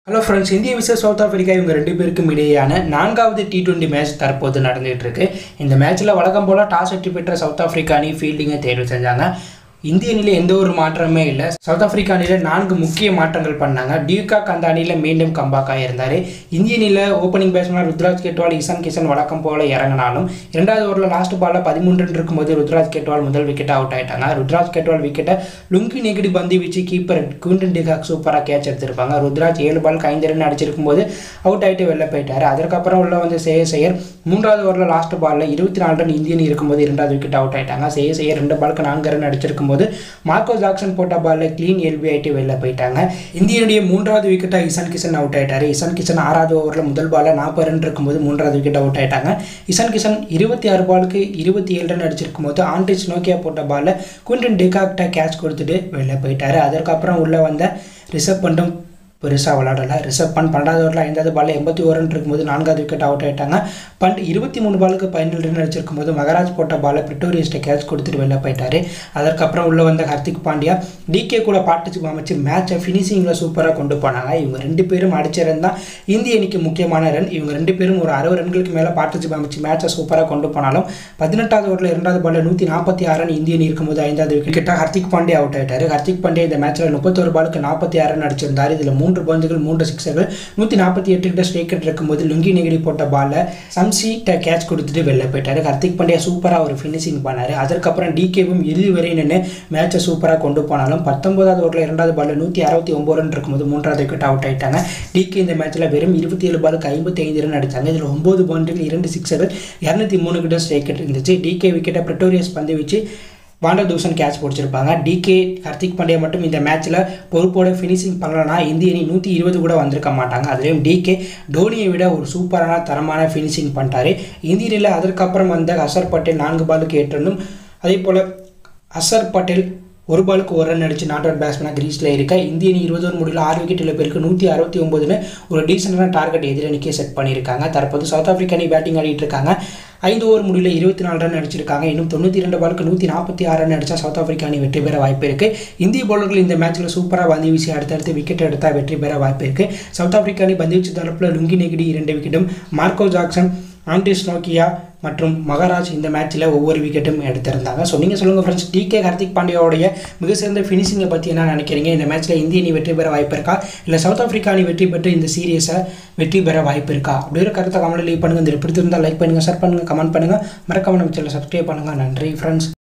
hello friends இந்திய versus South Africa இவங்க ரெண்டு பேருக்கும் இடையேயான நான்காவது டி டுவெண்ட்டி மேட்ச் தற்போது நடந்துகிட்டு இருக்கு இந்த மேட்ச்சில் வழக்கம் போல் டாஸ் வெற்றி பெற்ற சவுத் ஆப்பிரிக்கா அணி ஃபீல்டிங்கை தேர்வு செஞ்சாங்க இந்திய அணியில் எந்த ஒரு மாற்றமே இல்லை சவுத் ஆப்பிரிக்கா அணியில் நான்கு முக்கிய மாற்றங்கள் பண்ணாங்க டியூகாக் அந்த அணியில் மீண்டும் கம்பாக் ஆகியிருந்தார் இந்திய அணியில் ஓப்பனிங் பேட்ஸ்மேன் ருத்ராஜ் கேட்வால் இசான் கிஷன் வழக்கம் போல இறங்கினாலும் இரண்டாவது ஓவரில் லாஸ்ட் பாலில் பதிமூன்று இருக்கும்போது ருத்ராஜ் கேட்வால் முதல் விக்கெட் அவுட் ஆயிட்டாங்க ருத்ராஜ் கேட்வால் விக்கெட்டை லுங்கி நெகிடி பந்து வீச்சு கீப்பர் குவிண்டன் டிகாக் சூப்பராக கேட்ச் எடுத்திருப்பாங்க ருத்ராஜ் ஏழு பாலுக்கு ஐந்து ரன் அடிச்சிருக்கும் போது அவுட் ஆகிட்டு வெளில போயிட்டார் அதற்கப்புறம் உள்ள வந்து சேய செய்யர் மூன்றாவது ஓவரில் லாஸ்ட் பாலில் இருபத்தி நாலு ரன் இந்தியன் இருக்கும்போது இரண்டாவது விக்கெட் அவுட் ஆயிட்டாங்க சேய செய்யர் ரெண்டு பாலுக்கு நான்கு ரன் அடிச்சிருக்கும் போது மார்க்கோ ஜாக்சன் போட்ட பாலில் க்ளீன் எல்பி ஆகிட்டு வெளில போயிட்டாங்க இந்தியனுடைய மூன்றாவது விக்கெட்டாக இசான் கிஷன் அவுட் ஆயிட்டாரு இசான் கிஷன் ஆறாவது ஓவரில் முதல் பாலில் நாற்பது ரன் இருக்கும்போது மூன்றாவது விக்கெட் அவுட் ஆயிட்டாங்க இசான் கிஷன் இருபத்தி ஆறு பாலுக்கு இருபத்தி ஏழு ரன் அடிச்சிருக்கும் போது ஆண்ட்ரிச் நோக்கியா போட்ட பாலில் குவிண்டன் டிகாக்டா கேட்ச் கொடுத்துட்டு வெளில போயிட்டாரு அதற்கப்புறம் உள்ளே வந்த ரிஷப் பண்டும் பெருசாக விளாடல ரிஷப் பண்ட் பன்னெண்டாவது ஓவரில் ஐந்தாவது பாலில் எண்பத்தி ஒரு ரன் இருக்கும்போது நான்காவது விக்கெட் அவுட் ஆயிட்டாங்க பண்ட் இருபத்தி மூணு பாலுக்கு பதினேழு ரன் அடிச்சிருக்கும் போது மகராஜ் போட்ட பாலை பிரிட்டோரியஸ்ட்டை கேட்ச் கொடுத்துட்டு வெளில போயிட்டாரு அதற்கப்புறம் உள்ள வந்த ஹர்திக் பாண்டியா டிகே கூட பார்ட்டிசிப் அமைச்சு மேட்சை ஃபினிஷிங்கில் சூப்பராக கொண்டு போனாங்க இவங்க ரெண்டு பேரும் அடிச்ச ரன் தான் இந்திய அணிக்கு முக்கியமான ரன் இவங்க ரெண்டு பேரும் ஒரு அறுபது ரன்களுக்கு மேலே பார்ட்டிசிப் அமைச்சு மேட்சை சூப்பராக கொண்டு போனாலும் பதினெட்டாவது ஓவரில் இரண்டாவது பாலில் நூற்றி நாற்பத்தி ஆறு ரன் இந்திய அணி இருக்கும்போது ஐந்தாவது விக்கெட்டாக ஹர்திக் பாண்டியா அவுட் ஆயிட்டாரு ஹர்திக் பாண்டியா இந்த மேட்ச்சில் முப்பத்தொரு பாலுக்கு நாற்பத்தி ஆறு ரன் அடிச்சிருந்தார் இதில் மூன்று பந்துகள் மூன்று சிக்ஸர்கள் நூற்றி நாற்பத்தி எட்டு கிட்ட ஸ்ட்ரைக் ரேட் இருக்கும்போது லுங்கி நெகிடி போட்ட பாலில் சம்சிட்ட கேட்ச் கொடுத்துட்டு வெளில போயிட்டாரு ஹர்திக் பாண்டியா சூப்பராக ஒரு ஃபினிஷிங் பண்ணார் அதற்கப்புறம் டிகேவும் இறுதி வரை நின்று மேட்சை சூப்பராக கொண்டு போனாலும் பத்தொன்பதாவது ஓவரில் இரண்டாவது பாலில் நூற்றி அறுபத்தி ஒம்பது ரன் இருக்கும்போது மூன்றாவது விக்கெட் அவுட் ஆயிட்டாங்க டிகே இந்த மேட்ச்சில் வெறும் இருபத்தி ஏழு பாலுக்கு ஐம்பத்தி ஐந்து ரன் அடித்தாங்க இதில் ஒம்பது பவுண்டரிகள் இரண்டு சிக்ஸர்கள் இரநூத்தி மூணு கிட்ட ஸ்ட்ரைக் ரேட் இருந்துச்சு டிகே விக்கெட்டை பிரிட்டோரியஸ் பந்து வச்சு வாண்டர் தூசன் கேட்ச் பிடிச்சிருப்பாங்க டிகே ஹர்திக் பாண்டியா மட்டும் இந்த மேட்ச்சில் பொறுப்போட ஃபினிஷிங் பண்ணலனா இந்திய அணி நூற்றி இருபது கூட வந்திருக்க மாட்டாங்க அதுலேயும் டிகே டோனியை விட ஒரு சூப்பரான தரமான ஃபினிஷிங் பண்ணிட்டாரு இந்திய அணியில் அதற்கப்புறம் வந்த ஹசர் பட்டேல் நான்கு பாலுக்கு எட்டு ரன்னும் அதே போல் ஹசர் பட்டேல் ஒரு பாலுக்கு ஒரு ரன் அடிச்சு நாட் அவுட் பேட்ஸ்மேனாக கிரீஸில் இருக்க இந்திய அணி இருபது ஓவர் முடியல ஆறு விக்கெட் இழப்பிற்கு நூற்றி அறுபத்தி ஒம்பதுன்னு ஒரு டீசெண்டான டார்கெட் எதிரணிக்கே செட் பண்ணியிருக்காங்க தற்போது சவுத் ஆப்பிரிக்கா அணி பேட்டிங் ஆடிட்டு இருக்காங்க ஐந்து ஓவர் முடியல இருபத்தி நாலு ரன் அடிச்சிருக்காங்க இன்னும் தொண்ணூற்றி ரெண்டு பாலுக்கு நூற்றி நாற்பத்தி ஆறு ரன் அடித்தா சவுத் ஆப்பிரிக்கா அணி வெற்றி பெற வாய்ப்பு இருக்குது இந்திய பவுலர்கள் இந்த மேட்ச்சில் சூப்பராக பந்து வீசி அடுத்தடுத்து விக்கெட் எடுத்தால் வெற்றி பெற வாய்ப்பு இருக்குது சவுத் ஆப்பிரிக்கா அணி பந்து வீச்சு தரப்பில் லுங்கி நெகிடி இரண்டு விக்கெட்டும் மார்க்கோ ஜாக்சன் ஆண்ட்ரிஸ் நோக்கியா மற்றும் மகாராஜ் இந்த மேட்ச்சில் ஒவ்வொரு விக்கெட்டும் எடுத்திருந்தாங்க ஸோ நீங்கள் சொல்லுங்கள் ஃப்ரெண்ட்ஸ் டிகே ஹர்திக் பாண்டியாவுடைய மிக சிறந்த ஃபினிஷிங்கை பற்றி என்ன நினைக்கிறீங்க இந்த மேட்ச்சில் இந்திய அணி வெற்றி பெற வாய்ப்பு இருக்கா இல்லை சவுத் ஆப்பிரிக்கா அணி வெற்றி பெற்று இந்த சீரியஸை வெற்றி பெற வாய்ப்பு இருக்கா அப்படி ஒரு கருத்தை கமெண்ட் லீவ் பண்ணுங்கள் இந்த பிடித்திருந்தால் லைக் பண்ணுங்கள் ஷேர் பண்ணுங்கள் கமெண்ட் பண்ணுங்கள் மறக்காம நம்ம சேனல் சப்ஸ்கிரைப் பண்ணுங்கள் நன்றி ஃப்ரெண்ட்ஸ்